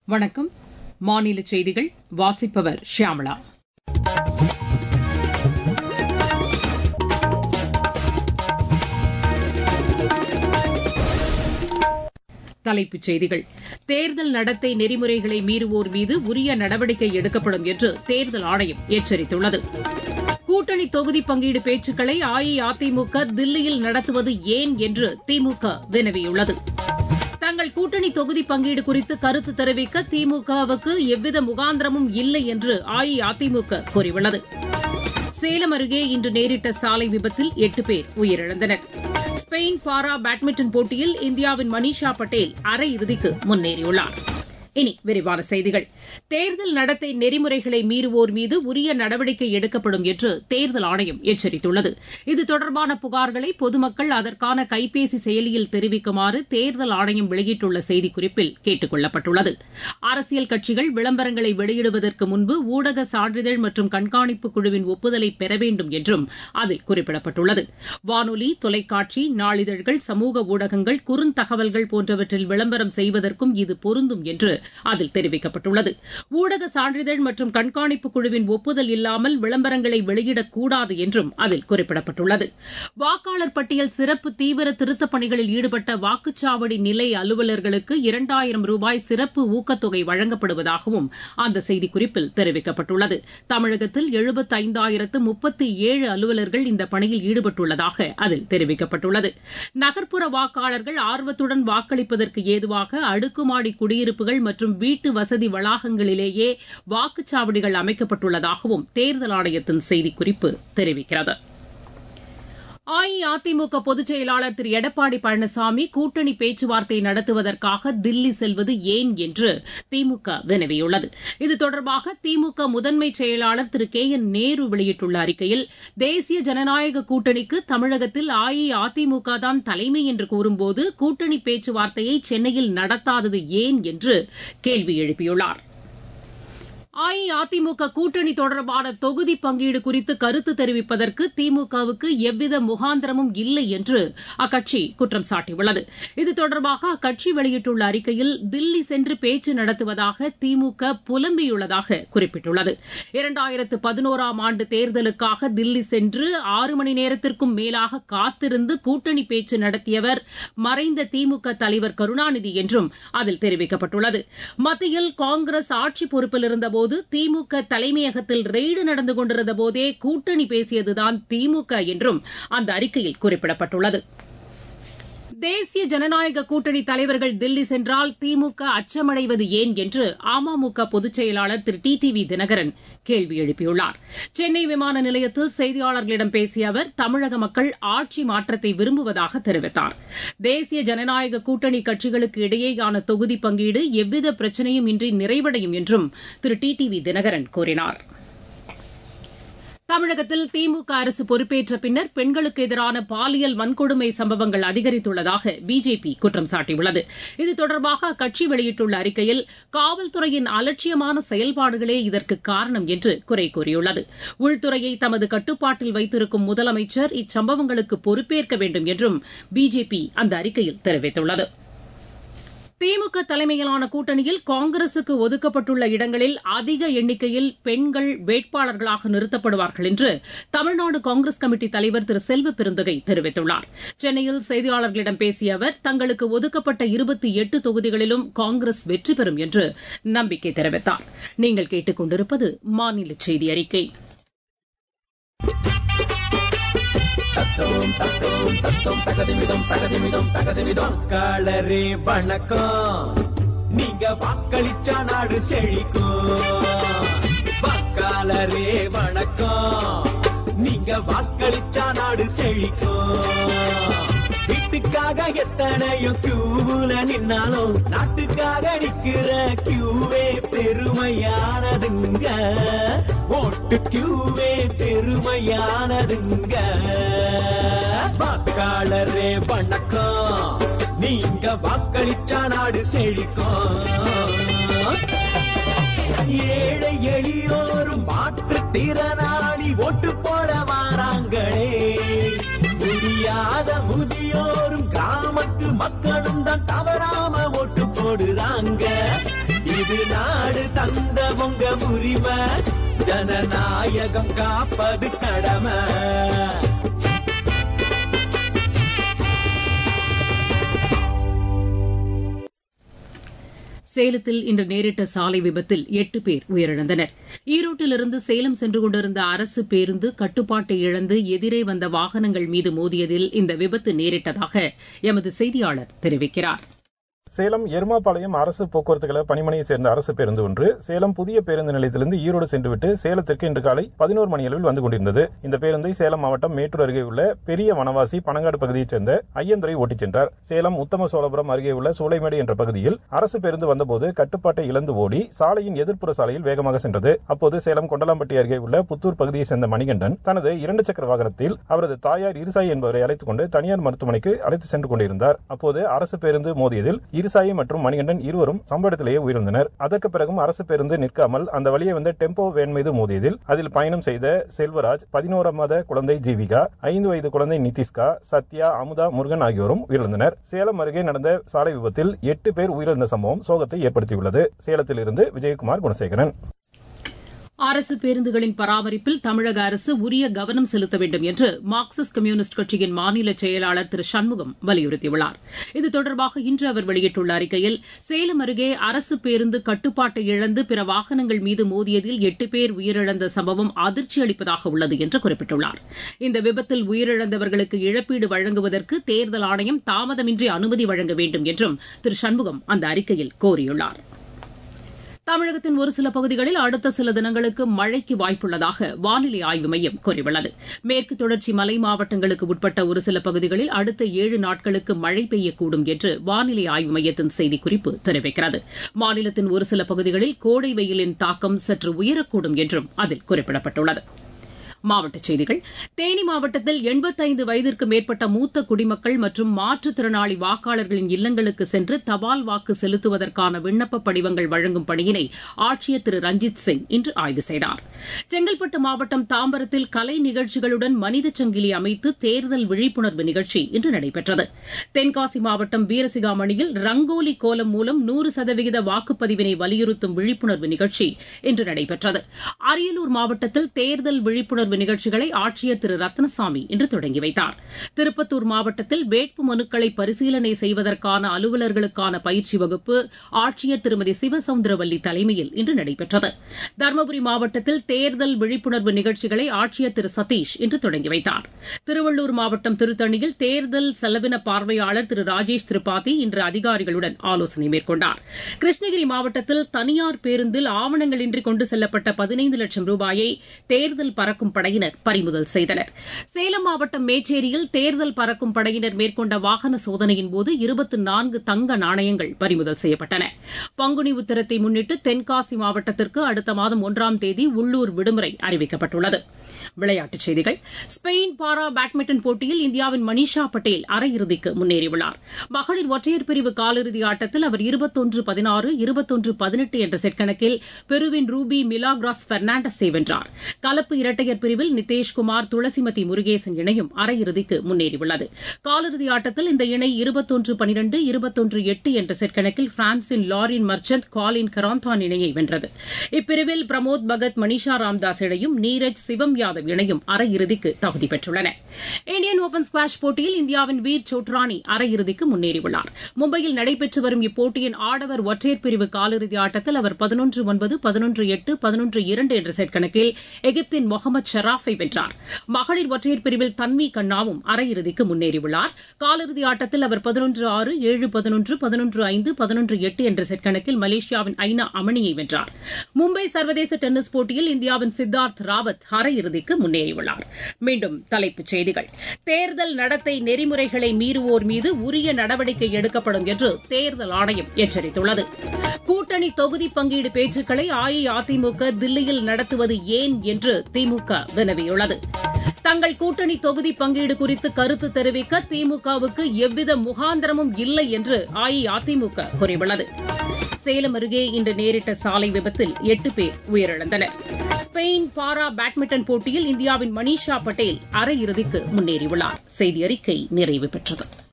வணக்கம் மாநில செய்திகள் வாசிப்பவர் ஷியாமளா தலைப்புச் செய்திகள் தேர்தல் நடத்தை நெறிமுறைகளை மீறுவோர் மீது உரிய நடவடிக்கை எடுக்கப்படும் என்று தேர்தல் ஆணையம் எச்சரித்துள்ளது கூட்டணி தொகுதி பங்கீடு பேச்சுக்களை அஇஅதிமுக தில்லியில் நடத்துவது ஏன் என்று திமுக வினவியுள்ளது தங்கள் கூட்டணி தொகுதி பங்கீடு குறித்து கருத்து தெரிவிக்க திமுகவுக்கு எவ்வித முகாந்திரமும் இல்லை என்று அஇஅதிமுக கூறியுள்ளது சேலம் அருகே இன்று நேரிட்ட சாலை விபத்தில் எட்டு பேர் உயிரிழந்தனர் ஸ்பெயின் பாரா பேட்மிண்டன் போட்டியில் இந்தியாவின் மனிஷா பட்டேல் அரையிறுதிக்கு முன்னேறியுள்ளார் இனி விரிவான செய்திகள் தேர்தல் நடத்தை நெறிமுறைகளை மீறுவோர் மீது உரிய நடவடிக்கை எடுக்கப்படும் என்று தேர்தல் ஆணையம் எச்சரித்துள்ளது இது தொடர்பான புகார்களை பொதுமக்கள் அதற்கான கைபேசி செயலியில் தெரிவிக்குமாறு தேர்தல் ஆணையம் வெளியிட்டுள்ள செய்திக்குறிப்பில் கேட்டுக் கொள்ளப்பட்டுள்ளது அரசியல் கட்சிகள் விளம்பரங்களை வெளியிடுவதற்கு முன்பு ஊடக சான்றிதழ் மற்றும் கண்காணிப்பு குழுவின் ஒப்புதலை பெற வேண்டும் என்றும் அதில் குறிப்பிடப்பட்டுள்ளது வானொலி தொலைக்காட்சி நாளிதழ்கள் சமூக ஊடகங்கள் குறுந்தகவல்கள் போன்றவற்றில் விளம்பரம் செய்வதற்கும் இது பொருந்தும் என்று அதில் தெரிவிக்கப்பட்டுள்ளது ஊடக சான்றிதழ் மற்றும் கண்காணிப்பு குழுவின் ஒப்புதல் இல்லாமல் விளம்பரங்களை வெளியிடக்கூடாது என்றும் அதில் குறிப்பிடப்பட்டுள்ளது வாக்காளர் பட்டியல் சிறப்பு தீவிர திருத்தப் பணிகளில் ஈடுபட்ட வாக்குச்சாவடி நிலை அலுவலர்களுக்கு இரண்டாயிரம் ரூபாய் சிறப்பு ஊக்கத்தொகை வழங்கப்படுவதாகவும் அந்த செய்திக்குறிப்பில் தெரிவிக்கப்பட்டுள்ளது தமிழகத்தில் எழுபத்தைந்தாயிரத்து முப்பத்தி ஏழு அலுவலர்கள் இந்த பணியில் ஈடுபட்டுள்ளதாக அதில் தெரிவிக்கப்பட்டுள்ளது நகர்ப்புற வாக்காளர்கள் ஆர்வத்துடன் வாக்களிப்பதற்கு ஏதுவாக அடுக்குமாடி குடியிருப்புகள் மற்றும் வீட்டு வசதி வளாகங்களிலேயே வாக்குச்சாவடிகள் அமைக்கப்பட்டுள்ளதாகவும் தேர்தல் ஆணையத்தின் செய்திக்குறிப்பு தெரிவிக்கிறது அஇஅதிமுக பொதுச் செயலாளர் திரு எடப்பாடி பழனிசாமி கூட்டணி பேச்சுவார்த்தை நடத்துவதற்காக தில்லி செல்வது ஏன் என்று திமுக வினவியுள்ளது இது தொடர்பாக திமுக முதன்மை செயலாளர் திரு கே என் நேரு வெளியிட்டுள்ள அறிக்கையில் தேசிய ஜனநாயக கூட்டணிக்கு தமிழகத்தில் அஇஅதிமுக தான் தலைமை என்று கூறும்போது கூட்டணி பேச்சுவார்த்தையை சென்னையில் நடத்தாதது ஏன் என்று கேள்வி எழுப்பியுள்ளார் அஇஅதிமுக கூட்டணி தொடர்பான தொகுதி பங்கீடு குறித்து கருத்து தெரிவிப்பதற்கு திமுகவுக்கு எவ்வித முகாந்திரமும் இல்லை என்று அக்கட்சி குற்றம் சாட்டியுள்ளது இது தொடர்பாக அக்கட்சி வெளியிட்டுள்ள அறிக்கையில் தில்லி சென்று பேச்சு நடத்துவதாக திமுக புலம்பியுள்ளதாக குறிப்பிட்டுள்ளது இரண்டாயிரத்து பதினோராம் ஆண்டு தேர்தலுக்காக தில்லி சென்று ஆறு மணி நேரத்திற்கும் மேலாக காத்திருந்து கூட்டணி பேச்சு நடத்தியவர் மறைந்த திமுக தலைவர் கருணாநிதி என்றும் அதில் தெரிவிக்கப்பட்டுள்ளது மத்தியில் காங்கிரஸ் ஆட்சி பொறுப்பில் இருந்தபோது போது திமுக தலைமையகத்தில் ரெய்டு நடந்து கொண்டிருந்த போதே கூட்டணி பேசியதுதான் திமுக என்றும் அந்த அறிக்கையில் குறிப்பிடப்பட்டுள்ளது தேசிய ஜனநாயக கூட்டணி தலைவர்கள் தில்லி சென்றால் திமுக அச்சமடைவது ஏன் என்று அமமுக பொதுச் செயலாளர் Thiru T T V Dhinakaran கேள்வி எழுப்பியுள்ளார் சென்னை விமான நிலையத்தில் செய்தியாளர்களிடம் பேசிய அவர் தமிழக மக்கள் ஆட்சி மாற்றத்தை விரும்புவதாக தெரிவித்தார் தேசிய ஜனநாயக கூட்டணி கட்சிகளுக்கு இடையேயான தொகுதி பங்கீடு எவ்வித பிரச்சனையும் இன்றி நிறைவடையும் என்றும் Thiru T T V Dhinakaran கூறினாா் தமிழகத்தில் திமுக அரசு பொறுப்பேற்ற பின்னர் பெண்களுக்கு எதிரான பாலியல் வன்கொடுமை சம்பவங்கள் அதிகரித்துள்ளதாக பிஜேபி குற்றம் சாட்டியுள்ளது இது தொடர்பாக அக்கட்சி வெளியிட்டுள்ள அறிக்கையில் காவல்துறையின் அலட்சியமான செயல்பாடுகளே இதற்கு காரணம் என்று குறை கூறியுள்ளது உள்துறையை தமது கட்டுப்பாட்டில் வைத்திருக்கும் முதலமைச்சர் இச்சம்பவங்களுக்கு பொறுப்பேற்க வேண்டும் என்றும் பிஜேபி அந்த அறிக்கையில் தெரிவித்துள்ளது திமுக தலைமையிலான கூட்டணியில் காங்கிரசுக்கு ஒதுக்கப்பட்டுள்ள இடங்களில் அதிக எண்ணிக்கையில் பெண்கள் வேட்பாளர்களாக நிறுத்தப்படுவார்கள் என்று தமிழ்நாடு காங்கிரஸ் கமிட்டி தலைவர் திரு செல்வ பெருந்தகை தெரிவித்துள்ளார் சென்னையில் செய்தியாளர்களிடம் பேசிய அவர் தங்களுக்கு ஒதுக்கப்பட்ட இருபத்தி எட்டு தொகுதிகளிலும் காங்கிரஸ் வெற்றி பெறும் என்று நம்பிக்கை தெரிவித்தார் நீங்கள் கேட்டுக் கொண்டிருப்பது மாநில செய்தி அறிக்கை தத்தோம் தத்தோம் தத்தோம் தகதிமிதம் தகதிமிதம் தகதிமிதம் வாக்காளரே வணக்கம் நீங்க வாக்களிச்சா நாடு செழிக்கும் வாக்காளரே வணக்கம் நீங்க வாக்களிச்சா நாடு செழிக்கும் வீட்டுக்காக எத்தனையோ கியூவுல நின்னாலும் நாட்டுக்காக நிக்கிற கியூவே பெருமையானதுங்க ஓட்டு கியூவே பெருமையானதுங்க வாக்காளரே வணக்கம் நீங்க வாக்களிச்சா நாடு செழிக்கும் ஏழை எளியோரும் மாற்று திறனாளி ஓட்டு போட வாராங்களே முடியாத முதியோரும் கிராமத்து மக்களும் தான் தவறாம ஓட்டு போடுறாங்க இது நாடு தந்த உங்க உரிமை ஜனநாயகம் காப்பது கடமை சேலத்தில் இன்று நேரிட்ட சாலை விபத்தில் எட்டு பேர் உயிரிழந்தனர் ஈரோட்டிலிருந்து சேலம் சென்று கொண்டிருந்த அரசு பேருந்து கட்டுப்பாட்டை இழந்து எதிரே வந்த வாகனங்கள் மீது மோதியதில் இந்த விபத்து நேரிட்டதாக எமது செய்தியாளர் தெரிவிக்கிறார் சேலம் எருமாபாளையம் அரசு போக்குவரத்து கழக பணிமனையை சேர்ந்த அரசு பேருந்து ஒன்று சேலம் புதிய பேருந்து நிலையத்திலிருந்து ஈரோடு சென்றுவிட்டு சேலத்திற்கு இன்று காலை பதினோரு மணி அளவில் வந்து கொண்டிருந்தது இந்த பேருந்தை சேலம் மாவட்டம் மேட்டூர் அருகே உள்ள பெரிய வனவாசி பனங்காடு பகுதியைச் சேர்ந்த ஐயந்துரை ஓட்டிச் சென்றார் சேலம் உத்தம சோழபுரம் அருகே உள்ள சூளைமேடு என்ற பகுதியில் அரசு பேருந்து வந்தபோது கட்டுப்பாட்டை இழந்து ஓடி சாலையின் எதிர்ப்புற சாலையில் வேகமாக சென்றது அப்போது சேலம் கொண்டலாம்பட்டி அருகே உள்ள புத்தூர் பகுதியைச் சேர்ந்த மணிகண்டன் தனது இரண்டு சக்கர வாகனத்தில் அவரது தாயார் இருசாய் என்பவரை அழைத்துக் கொண்டு தனியார் மருத்துவமனைக்கு அழைத்து சென்று கொண்டிருந்தார் அப்போது அரசு பேருந்து மோதியதில் இருசாயி மற்றும் மணிகண்டன் இருவரும் சம்பவ இடத்திலேயே உயிரிழந்தனர் அதற்கு பிறகும் அரசு பேருந்து நிற்காமல் அந்த வழியே வந்த டெம்போ வேன் மீது மோதியதில் அதில் பயணம் செய்த செல்வராஜ் பதினோராம் மாத குழந்தை ஜீவிகா ஐந்து வயது குழந்தை நிதிஷ்கா சத்யா அமுதா முருகன் ஆகியோரும் உயிரிழந்தனர் சேலம் அருகே நடந்த சாலை விபத்தில் எட்டு பேர் உயிரிழந்த சம்பவம் சோகத்தை ஏற்படுத்தியுள்ளது சேலத்திலிருந்து விஜயகுமார் குணசேகரன் அரசு பேருந்துகளின் பராமரிப்பில் தமிழக அரசு உரிய கவனம் செலுத்த வேண்டும் என்று மார்க்சிஸ்ட் கம்யூனிஸ்ட் கட்சியின் மாநில செயலாளர் திரு சண்முகம் வலியுறுத்தியுள்ளார் இது தொடர்பாக இன்று அவர் வெளியிட்டுள்ள அறிக்கையில் சேலம் அருகே அரசு பேருந்து கட்டுப்பாட்டை இழந்து பிற வாகனங்கள் மீது மோதியதில் எட்டு பேர் உயிரிழந்த சம்பவம் அதிர்ச்சி அளிப்பதாக உள்ளது என்று குறிப்பிட்டுள்ளார் இந்த விபத்தில் உயிரிழந்தவர்களுக்கு இழப்பீடு வழங்குவதற்கு தேர்தல் ஆணையம் தாமதமின்றி அனுமதி வழங்க வேண்டும் என்றும் திரு சண்முகம் அந்த அறிக்கையில் கோரியுள்ளார் தமிழகத்தின் ஒரு சில பகுதிகளில் அடுத்த சில தினங்களுக்கு மழைக்கு வாய்ப்புள்ளதாக வானிலை ஆய்வு மையம் கூறியுள்ளது மேற்கு தொடர்ச்சி மலை மாவட்டங்களுக்கு உட்பட்ட ஒரு சில பகுதிகளில் அடுத்த ஏழு நாட்களுக்கு மழை பெய்யக்கூடும் என்று வானிலை ஆய்வு மையத்தின் செய்திக்குறிப்பு தெரிவிக்கிறது மாநிலத்தின் ஒரு சில பகுதிகளில் கோடை வெயிலின் தாக்கம் சற்று உயரக்கூடும் என்றும் அதில் குறிப்பிடப்பட்டுள்ளது மாவட்டச் செய்திகள் தேனி மாவட்டத்தில் எண்பத்தைந்து வயதிற்கு மேற்பட்ட மூத்த குடிமக்கள் மற்றும் மாற்றுத்திறனாளி வாக்காளர்களின் இல்லங்களுக்கு சென்று தபால் வாக்கு செலுத்துவதற்கான விண்ணப்ப படிவங்கள் வழங்கும் பணியினை ஆட்சியர் திரு ரஞ்சித் சிங் இன்று ஆய்வு செய்தார் செங்கல்பட்டு மாவட்டம் தாம்பரத்தில் கலை நிகழ்ச்சிகளுடன் மனித சங்கிலி அமைத்து தேர்தல் விழிப்புணர்வு நிகழ்ச்சி இன்று நடைபெற்றது தென்காசி மாவட்டம் வீரசிகாமணியில் ரங்கோலி கோலம் மூலம் நூறு சதவிகித வாக்குப்பதிவினை வலியுறுத்தும் விழிப்புணர்வு நிகழ்ச்சி இன்று நடைபெற்றது அரியலூர் மாவட்டத்தில் தேர்தல் விழிப்புணர்வு நிகழ்ச்சிகளை ஆட்சியர் திரு ரத்னசாமி இன்று தொடங்கி வைத்தார் திருப்பத்தூர் மாவட்டத்தில் வேட்பு மனுக்களை பரிசீலனை செய்வதற்கான அலுவலர்களுக்கான பயிற்சி வகுப்பு ஆட்சியர் திருமதி சிவசவுந்தரவல்லி தலைமையில் இன்று நடைபெற்றது தருமபுரி மாவட்டத்தில் தேர்தல் விழிப்புணர்வு நிகழ்ச்சிகளை ஆட்சியர் திரு சதீஷ் இன்று தொடங்கி வைத்தார் திருவள்ளூர் மாவட்டம் திருத்தணியில் தேர்தல் செலவின பார்வையாளர் திரு ராஜேஷ் திரிபாதி இன்று அதிகாரிகளுடன் ஆலோசனை மேற்கொண்டார் கிருஷ்ணகிரி மாவட்டத்தில் தனியார் பேருந்தில் ஆவணங்களின்றி கொண்டு செல்லப்பட்ட பதினைந்து லட்சம் ரூபாயை தேர்தல் பறக்கும் படையினர் பறிமுதல் செய்தனர் சேலம் மாவட்டம் மேச்சேரியில் தேர்தல் பறக்கும் படையினர் மேற்கொண்ட வாகன சோதனையின் போது இருபத்தி நான்கு தங்க நாணயங்கள் பறிமுதல் செய்யப்பட்டன பங்குனி உத்தரத்தை முன்னிட்டு தென்காசி மாவட்டத்திற்கு அடுத்த மாதம் ஒன்றாம் தேதி உள்ளூர் விடுமுறை அறிவிக்கப்பட்டுள்ளது விளையாட்டுச் செய்திகள் ஸ்பெயின் பாரா பேட்மிண்டன் போட்டியில் இந்தியாவின் மனிஷா பட்டேல் அரையிறுதிக்கு முன்னேறியுள்ளார் மகளிர் ஒற்றையர் பிரிவு காலிறுதி ஆட்டத்தில் அவர் இருபத்தொன்று பதினாறு இருபத்தொன்று பதினெட்டு என்ற செட் கணக்கில் பெருவின் ரூபி மிலாக்ராஸ் பெர்னாண்டஸை வென்றார் கலப்பு இரட்டையர் பிரிவில் நிதேஷ்குமார் துளசிமதி முருகேசன் இணையும் அரையிறுதிக்கு முன்னேறியுள்ளது காலிறுதி ஆட்டத்தில் இந்த இணை இருபத்தொன்று பனிரெண்டு இருபத்தொன்று எட்டு என்ற செட் கணக்கில் பிரான்சின் லாரின் மர்ச்சந்த் காலின் கராந்தான் இணையை வென்றது இப்பிரிவில் பிரமோத் பகத் மனிஷா ராம்தாஸ் இணையும் நீரஜ் சிவம் யாதவ் இணையும் அரையிறுதிக்கு தகுதி பெற்றுள்ளன இந்தியன் ஓபன் ஸ்குவாஷ் போட்டியில் இந்தியாவின் வீர் சோட்ரானி அரையிறுதிக்கு முன்னேறியுள்ளார் மும்பையில் நடைபெற்று வரும் இப்போட்டியின் ஆடவர் ஒற்றையர் பிரிவு காலிறுதி ஆட்டத்தில் அவர் பதினொன்று ஒன்பது பதினொன்று எட்டு பதினொன்று இரண்டு என்ற செட் கணக்கில் எகிப்தின் முகமது ஷராஃபை வென்றார் மகளிர் ஒற்றையர் பிரிவில் தன்வி கண்ணாவும் அரையிறுதிக்கு முன்னேறியுள்ளார் காலிறுதி ஆட்டத்தில் அவர் பதினொன்று ஆறு ஏழு பதினொன்று பதினொன்று ஐந்து பதினொன்று எட்டு என்ற செட் கணக்கில் மலேசியாவின் ஐநா அமணியை வென்றார் மும்பை சர்வதேச டென்னிஸ் போட்டியில் இந்தியாவின் சித்தார்த் ராவத் அரையிறுதிக்கு முன்னேறியுள்ளார் மீண்டும் தலைப்புச் செய்திகள் தேர்தல் நடத்தை நெறிமுறைகளை மீறுவோர் மீது உரிய நடவடிக்கை எடுக்கப்படும் என்று தேர்தல் ஆணையம் எச்சரித்துள்ளது கூட்டணி தொகுதி பங்கீடு பேச்சுக்களை அஇஅதிமுக தில்லியில் நடத்துவது ஏன் என்று திமுக வினவியுள்ளது தங்கள் கூட்டணி தொகுதி பங்கீடு குறித்து கருத்து தெரிவிக்க திமுகவுக்கு எவ்வித முகாந்திரமும் இல்லை என்று அஇஅதிமுக கூறியுள்ளது சேலம் அருகே இன்று நேரிட்ட சாலை விபத்தில் எட்டு பேர் உயிரிழந்தனர் ஸ்பெயின் பாரா பேட்மிண்டன் போட்டியில் இந்தியாவின் மனிஷா பட்டேல் அரையிறுதிக்கு முன்னேறியுள்ளார் செய்தி அறிக்கை நிறைவு பெற்றது